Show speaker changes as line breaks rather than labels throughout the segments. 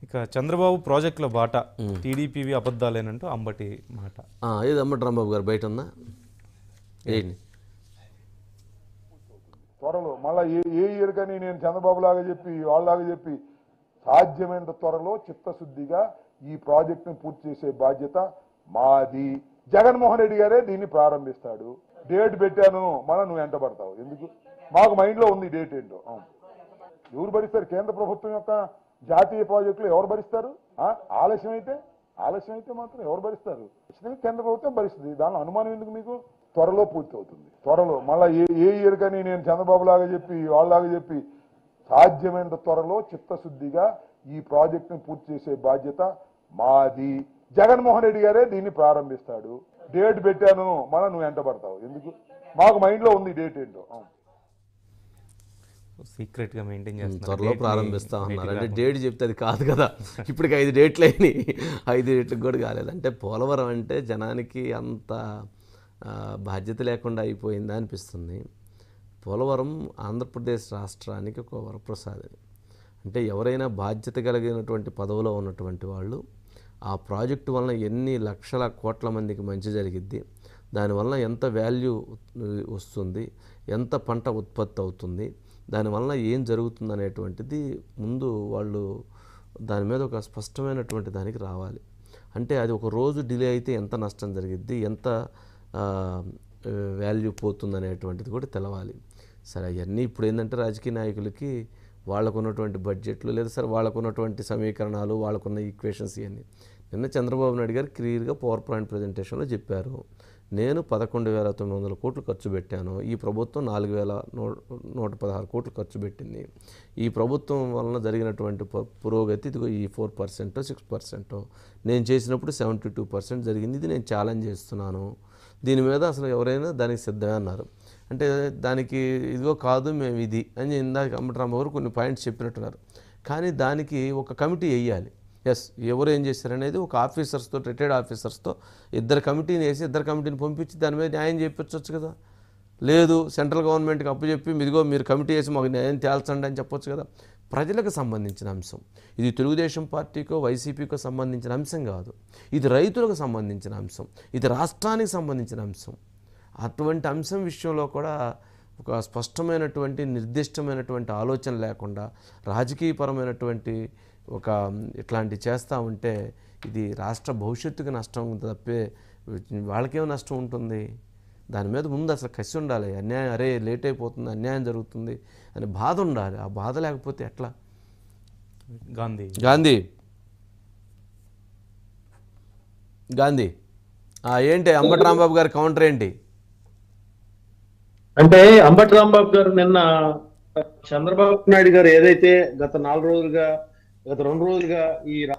ఇక చంద్రబాబు ప్రాజెక్టుల బాట టీడీపీవి అబద్ధాలేనంటూ అంబటి మాట
ఆ, ఏది అమ్మటి రాంబాబు గారు బయట ఉందా ఏంటి
త్వరలో మళ్ళీ ఏ ఏ ఇయర్ కానీ నేను చంద్రబాబు లాగా చెప్పి వాళ్ళలాగా చెప్పి సాధ్యమైనంత త్వరలో చిత్తశుద్ధిగా ఈ ప్రాజెక్టును పూర్తి చేసే బాధ్యత మాది జగన్మోహన్ రెడ్డి గారే దీన్ని ప్రారంభిస్తాడు డేట్ పెట్టాను మళ్ళీ నువ్వు వెంట పడతావు ఎందుకు మాకు మైండ్లో ఉంది డేట్ ఏంటో అవును. ఎవరు భరిస్తారు కేంద్ర ప్రభుత్వం యొక్క జాతీయ ప్రాజెక్టులు ఎవరు భరిస్తారు ఆ? ఆలస్యం అయితే ఆలస్యం అయితే మాత్రం ఎవరు భరిస్తారు ఖచ్చితంగా కేంద్ర ప్రభుత్వం భరిస్తుంది దానిలో అనుమానం ఎందుకు మీకు త్వరలో పూర్తి అవుతుంది త్వరలో మళ్ళీ ఏ ఏ ఇయర్ కానీ నేను చంద్రబాబు లాగా చెప్పి వాళ్ళలాగా చెప్పి సాధ్యమైనంత త్వరలో చిత్తశుద్ధిగా ఈ ప్రాజెక్టును పూర్తి చేసే బాధ్యత మాది జగన్మోహన్ రెడ్డి గారే దీన్ని ప్రారంభిస్తాడు డేట్ పెట్టాను మళ్ళీ నువ్వు వెంట పడతావు ఎందుకు మాకు మైండ్లో ఉంది డేట్ ఏంటో అవును.
సీక్రెట్ గా మెయింటైన్ చేస్తున్నారు
త్వరలో
Date ని
ప్రారంభిస్తా ఉన్నారు
బయటికి
అంటే
రాకుండా.
డేట్ చెప్తే అది కాదు కదా ఇప్పటికి ఐదు డేట్లు అయినాయి ఐదు డేట్లకు కూడా కాలేదు అంటే పోలవరం అంటే జనానికి అంత ఆ, బాధ్యత లేకుండా అయిపోయిందా అనిపిస్తుంది పోలవరం ఆంధ్రప్రదేశ్ రాష్ట్రానికి ఒక వరప్రసాదం అంటే ఎవరైనా బాధ్యత కలిగినటువంటి పదవిలో ఉన్నటువంటి వాళ్ళు ఆ ప్రాజెక్టు వలన ఎన్ని లక్షల కోట్ల మందికి మంచి జరిగిద్ది దానివల్ల ఎంత వాల్యూ వస్తుంది ఎంత పంట ఉత్పత్తి అవుతుంది దానివల్ల ఏం జరుగుతుంది అనేటువంటిది ముందు వాళ్ళు దాని మీద ఒక స్పష్టమైనటువంటి దానికి రావాలి అంటే అది ఒక రోజు డిలే అయితే ఎంత నష్టం జరిగిద్ది ఎంత వాల్యూ పోతుంది అనేటువంటిది కూడా తెలవాలి సరే అవన్నీ ఇప్పుడు ఏంటంటే రాజకీయ నాయకులకి వాళ్ళకున్నటువంటి బడ్జెట్లు లేదా సరే వాళ్ళకున్నటువంటి సమీకరణాలు వాళ్ళకున్న ఈక్వేషన్స్ ఇవన్నీ నిన్న చంద్రబాబు నాయుడు గారు క్లియర్గా పవర్ పాయింట్ ప్రజెంటేషన్లో చెప్పారు నేను పదకొండు వేల తొమ్మిది వందల కోట్లు ఖర్చు పెట్టాను ఈ ప్రభుత్వం నాలుగు వేల నూ నూట పదహారు కోట్లు ఖర్చు పెట్టింది ఈ ప్రభుత్వం వలన జరిగినటువంటి ప- పురోగతి ఇదిగో ఈ ఫోర్ పర్సెంటో సిక్స్ పర్సెంటో నేను చేసినప్పుడు సెవెంటీ టూ పర్సెంట్ జరిగింది ఇది నేను ఛాలెంజ్ చేస్తున్నాను దీని మీద అసలు ఎవరైనా దానికి సిద్ధమే అన్నారు అంటే దానికి ఇదిగో కాదు మేము ఇది అని ఇందాక అంబటరామ గారు కొన్ని పాయింట్స్ చెప్పినట్టున్నారు కానీ దానికి ఒక కమిటీ వేయాలి ఎస్ ఎవరు ఏం చేశారనేది ఒక ఆఫీసర్స్తో రిటైర్డ్ ఆఫీసర్స్తో ఇద్దరు కమిటీని వేసి ఇద్దరు కమిటీని పంపించి దాని మీద న్యాయం చేయించవచ్చు కదా లేదు సెంట్రల్ గవర్నమెంట్కి అప్పు చెప్పి ఇదిగో మీరు కమిటీ వేసి మాకు న్యాయం తేల్చండి అని చెప్పొచ్చు కదా ప్రజలకు సంబంధించిన అంశం ఇది తెలుగుదేశం పార్టీకో వైసీపీకో సంబంధించిన అంశం కాదు ఇది రైతులకు సంబంధించిన అంశం ఇది రాష్ట్రానికి సంబంధించిన అంశం అటువంటి అంశం విషయంలో కూడా ఒక స్పష్టమైనటువంటి నిర్దిష్టమైనటువంటి ఆలోచన లేకుండా రాజకీయపరమైనటువంటి ఒక ఇట్లాంటి చేస్తూ ఉంటే ఇది రాష్ట్ర భవిష్యత్తుకి నష్టం ఉంటుంది తప్పే వాళ్ళకేం నష్టం ఉంటుంది దాని మీద ముందు అసలు కసి ఉండాలి అన్యాయం అరే లేట్ అయిపోతుంది అన్యాయం జరుగుతుంది అని బాధ ఉండాలి ఆ బాధ లేకపోతే ఎట్లా
గాంధీ
గాంధీ గాంధీ ఆ, ఏంటి అంబటి రాంబాబు గారి కౌంటర్ ఏంటి
అంటే అంబటి రాంబాబు గారు నిన్న చంద్రబాబు నాయుడు గారు ఏదైతే గత నాలుగు రోజులుగా గత రెండు రోజులుగా ఈ రా-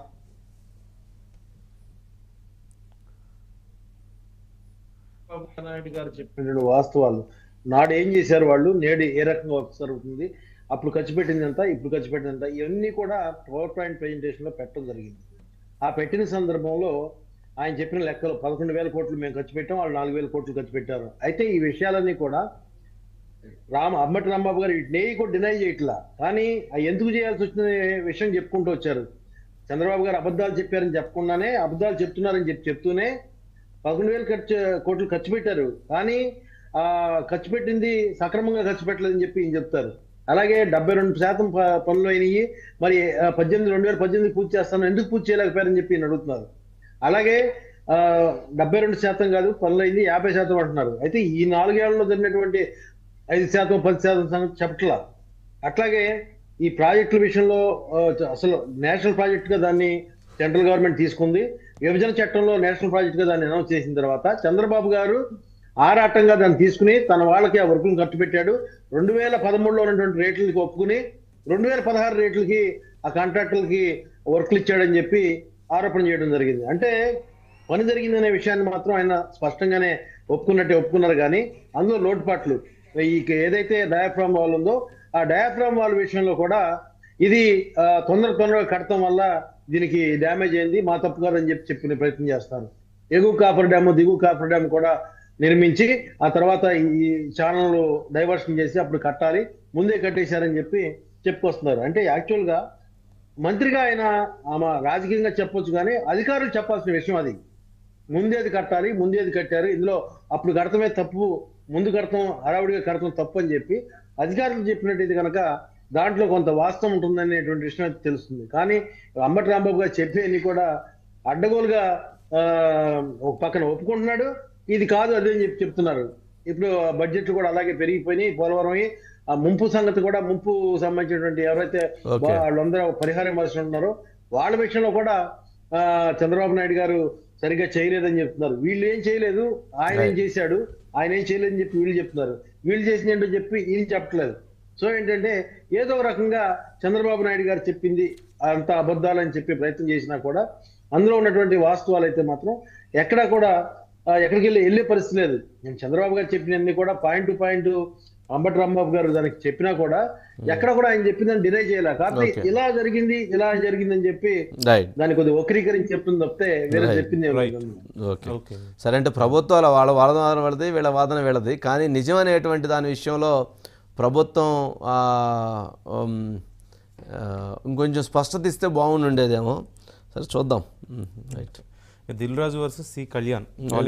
చంద్రబాబు నాయుడు గారు చెప్పిన వాస్తవాలు నాడు ఏం చేశారు వాళ్ళు నేడు ఏ రకంగా వర్క్ జరుగుతుంది అప్పుడు ఖర్చు పెట్టిందంతా ఇప్పుడు ఖర్చు పెట్టిందంతా ఇవన్నీ కూడా పవర్ పాయింట్ ప్రెజెంటేషన్ లో పెట్టడం జరిగింది ఆ పెట్టిన సందర్భంలో ఆయన చెప్పిన లెక్కలు పదకొండు వేల కోట్లు మేము ఖర్చు పెట్టాం వాళ్ళు నాలుగు వేల కోట్లు ఖర్చు పెట్టారు అయితే ఈ విషయాలన్నీ కూడా రామ అమ్మటి రాంబాబు గారు వీటిని కూడా డినై చేయట్లా కానీ అవి ఎందుకు చేయాల్సి వచ్చిన విషయం చెప్పుకుంటూ వచ్చారు చంద్రబాబు గారు అబద్ధాలు చెప్పారని చెప్పకుండానే అబద్ధాలు చెప్తున్నారని చెప్పి చెప్తూనే పదకొండు వేలు ఖర్చు కోట్లు ఖర్చు పెట్టారు కానీ ఆ ఖర్చు పెట్టింది సక్రమంగా ఖర్చు పెట్టలేదని చెప్పి ఈయన చెప్తారు అలాగే డెబ్బై రెండు శాతం ప- పనులు అయినాయి మరి ఆ, పద్దెనిమిది రెండు వేల పద్దెనిమిది పూర్తి చేస్తాను ఎందుకు పూర్తి చేయలేకపోయారని చెప్పి ఈయన అడుగుతున్నారు అలాగే ఆ, డెబ్బై రెండు శాతం కాదు పనులు అయింది యాభై శాతం అంటున్నారు అయితే ఈ నాలుగేళ్లలో జరిగినటువంటి ఐదు శాతం పది శాతం సంగతి చెప్పట్లా అట్లాగే ఈ ప్రాజెక్టుల విషయంలో ఆ, అసలు నేషనల్ ప్రాజెక్ట్ గా దాన్ని సెంట్రల్ గవర్నమెంట్ తీసుకుంది విభజన చట్టంలో నేషనల్ ప్రాజెక్ట్ గా దాన్ని అనౌన్స్ చేసిన తర్వాత చంద్రబాబు గారు ఆరాటంగా దాన్ని తీసుకుని తన వాళ్ళకి ఆ వర్కులను ఖర్చు పెట్టాడు రెండు వేల పదమూడులో ఉన్నటువంటి రేట్లకి ఒప్పుకుని రెండు వేల పదహారు రేట్లకి ఆ కాంట్రాక్టులకి వర్క్లు ఇచ్చాడని చెప్పి ఆరోపణ చేయడం జరిగింది అంటే పని జరిగిందనే విషయాన్ని మాత్రం ఆయన స్పష్టంగానే ఒప్పుకున్నట్టే ఒప్పుకున్నారు కానీ అందులో లోటుపాట్లు ఈ ఏదైతే డయాఫ్రామ్ వాల్ ఉందో ఆ డయాఫ్రామ్ వాల్ విషయంలో కూడా ఇది ఆ, తొందర తొందరగా కడటం వల్ల దీనికి డ్యామేజ్ అయింది మా తప్పు కాదని చెప్పి చెప్పిన ప్రయత్నం చేస్తారు ఎగువ కాపర్ డ్యామ్ దిగువ కాపర్ డ్యామ్ కూడా నిర్మించి ఆ తర్వాత ఈ ఛానల్ డైవర్షన్ చేసి అప్పుడు కట్టాలి ముందే కట్టేశారని చెప్పి చెప్పుకొస్తున్నారు అంటే యాక్చువల్ గా మంత్రిగా ఆయన ఆమె రాజకీయంగా చెప్పొచ్చు కానీ అధికారులు చెప్పాల్సిన విషయం అది ముందేది కట్టాలి ముందేది కట్టారు ఇందులో అప్పుడు కడతమే తప్పు ముందు కడతాం హడావుడిగా కడతాం తప్పు అని చెప్పి అధికారులు చెప్పినట్టయితే కనుక దాంట్లో కొంత వాస్తవం ఉంటుందనేటువంటి విషయం అయితే తెలుస్తుంది కానీ అంబటి రాంబాబు గారు చెప్పేది కూడా అడ్డగోలుగా ఆ, ఒక పక్కన ఒప్పుకుంటున్నాడు ఇది కాదు అదే అని చెప్పి చెప్తున్నారు ఇప్పుడు బడ్జెట్లు కూడా అలాగే పెరిగిపోయినాయి పోలవరం అయ్యి, ఆ ముంపు సంగతి కూడా ముంపు సంబంధించినటువంటి ఎవరైతే
Okay.
వాళ్ళందరూ పరిహారం ఇవ్వాల్సి ఉన్నారో వాళ్ళ విషయంలో కూడా ఆ, చంద్రబాబు నాయుడు గారు సరిగ్గా చేయలేదని చెప్తున్నారు వీళ్ళు ఏం చేయలేదు ఆయన ఏం
Right.
చేశాడు ఆయన ఏం చేయలేదని చెప్పి వీళ్ళు చెప్తున్నారు వీళ్ళు చేసిన ఏంటో చెప్పి వీళ్ళు చెప్పట్లేదు సో ఏంటంటే ఏదో ఒక రకంగా చంద్రబాబు నాయుడు గారు చెప్పింది అంత అబద్ధాలని చెప్పి ప్రయత్నం చేసినా కూడా అందులో ఉన్నటువంటి వాస్తవాలు అయితే మాత్రం ఎక్కడా కూడా ఆ, ఎక్కడికి వెళ్ళి వెళ్ళే పరిస్థితి లేదు నేను చంద్రబాబు గారు చెప్పినన్ని కూడా point to point Ambati Rambabu garu దానికి చెప్పినా కూడా ఎక్కడ కూడా ఆయన చెప్పిందని డినై చేయాలి కాబట్టి
Okay.
ఇలా జరిగింది ఇలా జరిగిందని చెప్పి
రైట్
దాన్ని కొద్దిగా వక్రీకరించి చెప్తుంది తప్పితే వేరే
Right.
చెప్పింది ఏమీ
Right.
లేదు.
ఓకే
ఓకే
సరే అంటే ప్రభుత్వాల వాళ్ళ వాదన వాళ్ళది వీళ్ళ వాదన వీళ్ళది కానీ నిజం అనేటువంటి దాని విషయంలో ప్రభుత్వం ఆ, ఉమ్, ఆ, ఇంకొంచెం స్పష్టత ఇస్తే బాగుండేదేమో సరే చూద్దాం right
Dil Raju versus C Kalyan